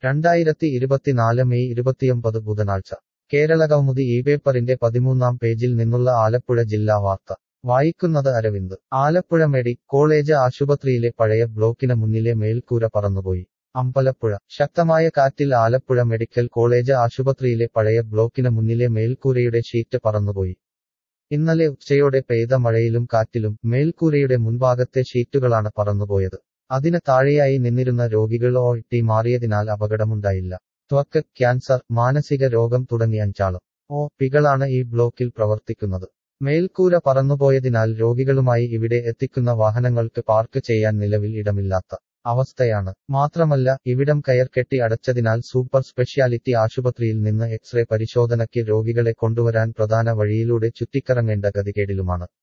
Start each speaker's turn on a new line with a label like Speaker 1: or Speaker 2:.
Speaker 1: രണ്ടായിരത്തി ഇരുപത്തിനാല് മെയ് ഇരുപത്തിയൊമ്പത് ബുധനാഴ്ച കേരളകൗമുദി ഈ പേപ്പറിന്റെ പതിമൂന്നാം പേജിൽ നിന്നുള്ള ആലപ്പുഴ ജില്ലാ വാർത്ത വായിക്കുന്നത് അരവിന്ദ് ആലപ്പുഴ മെഡി കോളേജ് ആശുപത്രിയിലെ പഴയ ബ്ലോക്കിന് മുന്നിലെ മേൽക്കൂര പറന്നുപോയി അമ്പലപ്പുഴ ശക്തമായ കാറ്റിൽ ആലപ്പുഴ മെഡിക്കൽ കോളേജ് ആശുപത്രിയിലെ പഴയ ബ്ലോക്കിന് മുന്നിലെ മേൽക്കൂരയുടെ ഷീറ്റ് പറന്നുപോയി ഇന്നലെ ഉച്ചയോടെ പെയ്ത മഴയിലും കാറ്റിലും മേൽക്കൂരയുടെ മുൻഭാഗത്തെ ഷീറ്റുകളാണ് പറന്നുപോയത് അതിന് താഴെയായി നിന്നിരുന്ന രോഗികൾ ഒട്ടി മാറിയതിനാൽ അപകടമുണ്ടായില്ല ത്വക്ക് ക്യാൻസർ മാനസിക രോഗം തുടങ്ങി അഞ്ചാളും ഒ പികളാണ് ഈ ബ്ലോക്കിൽ പ്രവർത്തിക്കുന്നത് മേൽക്കൂര പറന്നുപോയതിനാൽ രോഗികളുമായി ഇവിടെ എത്തിക്കുന്ന വാഹനങ്ങൾക്ക് പാർക്ക് ചെയ്യാൻ നിലവിൽ ഇടമില്ലാത്ത അവസ്ഥയാണ് മാത്രമല്ല ഇവിടം കയർ കെട്ടി അടച്ചതിനാൽ സൂപ്പർ സ്പെഷ്യാലിറ്റി ആശുപത്രിയിൽ നിന്ന് എക്സ്റേ പരിശോധനയ്ക്ക് രോഗികളെ കൊണ്ടുവരാൻ പ്രധാന വഴിയിലൂടെ ചുറ്റിക്കറങ്ങേണ്ട ഗതികേടിലുമാണ്